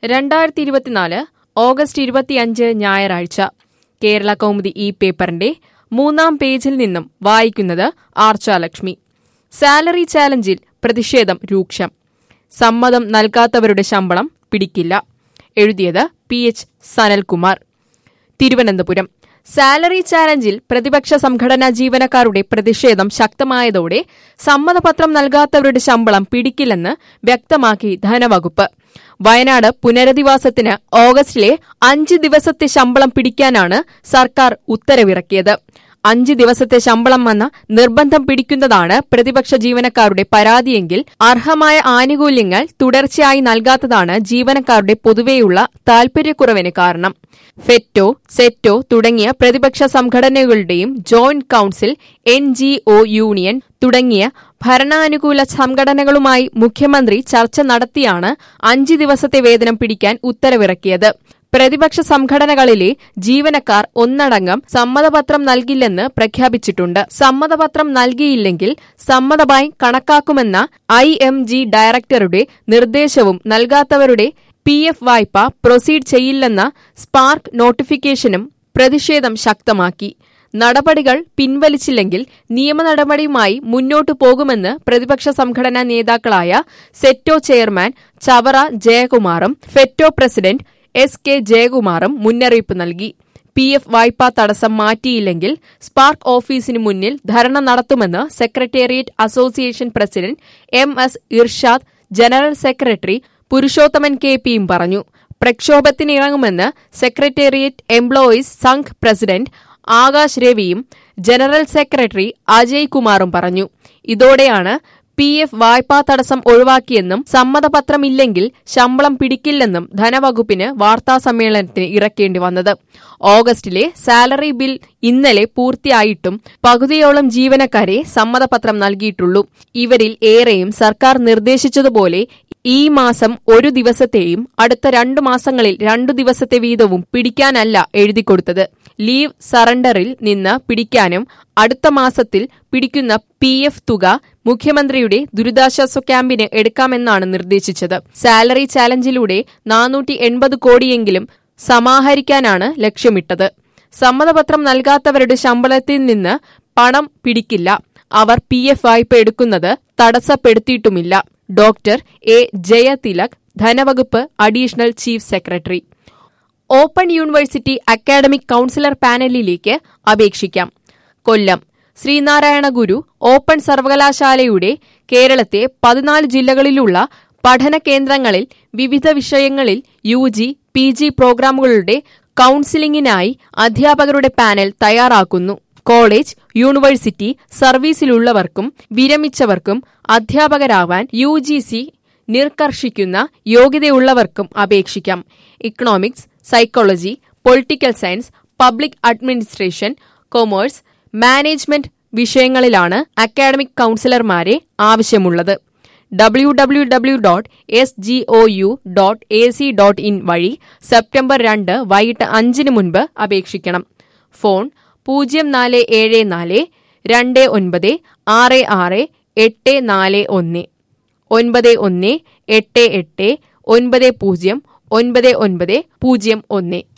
രണ്ടായിരത്തി ഇരുപത്തിനാല് ഓഗസ്റ്റ് ഇരുപത്തിയഞ്ച് ഞായറാഴ്ച കേരള കൗമുദി ഈ പേപ്പറിന്റെ മൂന്നാം പേജിൽ നിന്നും വായിക്കുന്നത് ആർച്ചാലക്ഷ്മി സാലറി ചാലഞ്ചിൽ പ്രതിഷേധം രൂക്ഷം സമ്മതം നൽകാത്തവരുടെ ശമ്പളം പിടിക്കില്ല എഴുതിയത് P H Sanalkumar Thiruvananthapuram salary ചാലഞ്ചിൽ പ്രതിപക്ഷ സംഘടനാ ജീവനക്കാരുടെ പ്രതിഷേധം ശക്തമായതോടെ സമ്മതപത്രം നൽകാത്തവരുടെ ശമ്പളം പിടിക്കില്ലെന്ന് വ്യക്തമാക്കി ധനവകുപ്പ് വയനാട് പുനരധിവാസത്തിന് ഓഗസ്റ്റിലെ അഞ്ച് ദിവസത്തെ ശമ്പളം പിടിക്കാനാണ് സർക്കാർ ഉത്തരവിറക്കിയത് അഞ്ച് ദിവസത്തെ ശമ്പളം വന്ന നിർബന്ധം പിടിക്കുന്നതാണ് പ്രതിപക്ഷ ജീവനക്കാരുടെ പരാതിയെങ്കിൽ അർഹമായ ആനുകൂല്യങ്ങൾ തുടർച്ചയായി നൽകാത്തതാണ് ജീവനക്കാരുടെ പൊതുവെയുള്ള താൽപര്യക്കുറവിന് കാരണം ഫെറ്റോ സെറ്റോ തുടങ്ങിയ പ്രതിപക്ഷ സംഘടനകളുടെയും joint council N G O union തുടങ്ങിയ ഭരണാനുകൂല സംഘടനകളുമായി മുഖ്യമന്ത്രി ചർച്ച നടത്തിയാണ് അഞ്ച് ദിവസത്തെ വേതനം പിടിക്കാൻ ഉത്തരവിറക്കിയത് പ്രതിപക്ഷ സംഘടനകളിലെ ജീവനക്കാർ ഒന്നടങ്കം സമ്മതപത്രം നൽകില്ലെന്ന് പ്രഖ്യാപിച്ചിട്ടുണ്ട് സമ്മതപത്രം നൽകിയില്ലെങ്കിൽ സമ്മതമായി കണക്കാക്കുമെന്ന ഐ എം ജി ഡയറക്ടറുടെ നിർദ്ദേശവും നൽകാത്തവരുടെ പി എഫ് വായ്പ പ്രൊസീഡ് ചെയ്യില്ലെന്ന സ്പാർക്ക് നോട്ടിഫിക്കേഷനും പ്രതിഷേധം ശക്തമാക്കി നടപടികൾ പിൻവലിച്ചില്ലെങ്കിൽ നിയമ നടപടിയുമായി മുന്നോട്ടു പോകുമെന്ന് പ്രതിപക്ഷ സംഘടനാ നേതാക്കളായ സെറ്റോ ചെയർമാൻ ചവറ ജയകുമാറും ഫെറ്റോ പ്രസിഡന്റ് എസ് കെ ജയകുമാറും മുന്നറിയിപ്പ് നൽകി പി എഫ് വായ്പാ തടസ്സം മാറ്റിയില്ലെങ്കിൽ സ്പാർക്ക് ഓഫീസിന് മുന്നിൽ ധർണ നടത്തുമെന്ന് secretariat association president M S Irshad general secretary Purushothaman K പിയും പറഞ്ഞു പ്രക്ഷോഭത്തിനിറങ്ങുമെന്ന് secretariat employees Sangh president Akash രവിയും ജനറൽ സെക്രട്ടറി അജയ് കുമാറും പറഞ്ഞു ഇതോടെയാണ് പി എഫ് വായ്പാ തടസ്സം ഒഴിവാക്കിയെന്നും സമ്മതപത്രമില്ലെങ്കിൽ ശമ്പളം പിടിക്കില്ലെന്നും ധനവകുപ്പിന് വാർത്താസമ്മേളനത്തിന് ഇറക്കേണ്ടി വന്നത് ഓഗസ്റ്റിലെ സാലറി ബിൽ ഇന്നലെ പൂർത്തിയായിട്ടും പകുതിയോളം ജീവനക്കാരെ സമ്മതപത്രം നൽകിയിട്ടുള്ളൂ ഇവരിൽ ഏറെയും സർക്കാർ നിർദ്ദേശിച്ചതുപോലെ ഈ മാസം ഒരു ദിവസത്തെയും അടുത്ത രണ്ടു മാസങ്ങളിൽ രണ്ടു ദിവസത്തെ വീതവും പിടിക്കാനല്ല എഴുതിക്കൊടുത്തത് ലീവ് സറണ്ടറിൽ നിന്ന് പിടിക്കാനും അടുത്ത മാസത്തിൽ പിടിക്കുന്ന പി എഫ് തുക മുഖ്യമന്ത്രിയുടെ ദുരിതാശ്വാസ ക്യാമ്പിന് എടുക്കാമെന്നാണ് നിർദ്ദേശിച്ചത് സാലറി ചാലഞ്ചിലൂടെ നാനൂറ്റി എൺപത് കോടിയെങ്കിലും സമാഹരിക്കാനാണ് ലക്ഷ്യമിട്ടത് സമ്മതപത്രം നൽകാത്തവരുടെ ശമ്പളത്തിൽ നിന്ന് പണം പിടിക്കില്ല അവർ പി എഫ് വായ്പ എടുക്കുന്നത് തടസ്സപ്പെടുത്തിയിട്ടുമില്ല ഡോക്ടർ എ ജയതിലക് ധനവകുപ്പ് additional chief secretary open university academic counsellor പാനലിലേക്ക് അപേക്ഷിക്കാം കൊല്ലം ശ്രീനാരായണ ഗുരു ഓപ്പൺ സർവകലാശാലയുടെ കേരളത്തെ പതിനാല് ജില്ലകളിലുള്ള പഠന കേന്ദ്രങ്ങളിൽ വിവിധ വിഷയങ്ങളിൽ യു ജി പി ജി പ്രോഗ്രാമുകളുടെ കൌൺസിലിംഗിനായി അധ്യാപകരുടെ പാനൽ തയ്യാറാക്കുന്നു കോളേജ് യൂണിവേഴ്സിറ്റി സർവീസിലുള്ളവർക്കും വിരമിച്ചവർക്കും അധ്യാപകരാവാൻ യു ജി സി നിർക്കർഷിക്കുന്ന യോഗ്യതയുള്ളവർക്കും അപേക്ഷിക്കാം economics psychology political science public administration commerce management വിഷയങ്ങളിലാണ് അക്കാഡമിക് കൌൺസിലർമാരെ ആവശ്യമുള്ളത് W W W dot S G O U dot A C dot in വഴി സെപ്റ്റംബർ രണ്ട് വൈകിട്ട് അഞ്ചിന് മുൻപ് അപേക്ഷിക്കണം ഫോൺ പൂജ്യം നാല് ഏഴ് നാല് രണ്ട് ഒൻപത് ആറ് ആറ് എട്ട് നാല് ഒന്ന് ഒൻപത് ഒന്ന് എട്ട് എട്ട് ഒൻപത് പൂജ്യം ഒൻപത് ഒൻപത് പൂജ്യം ഒന്ന്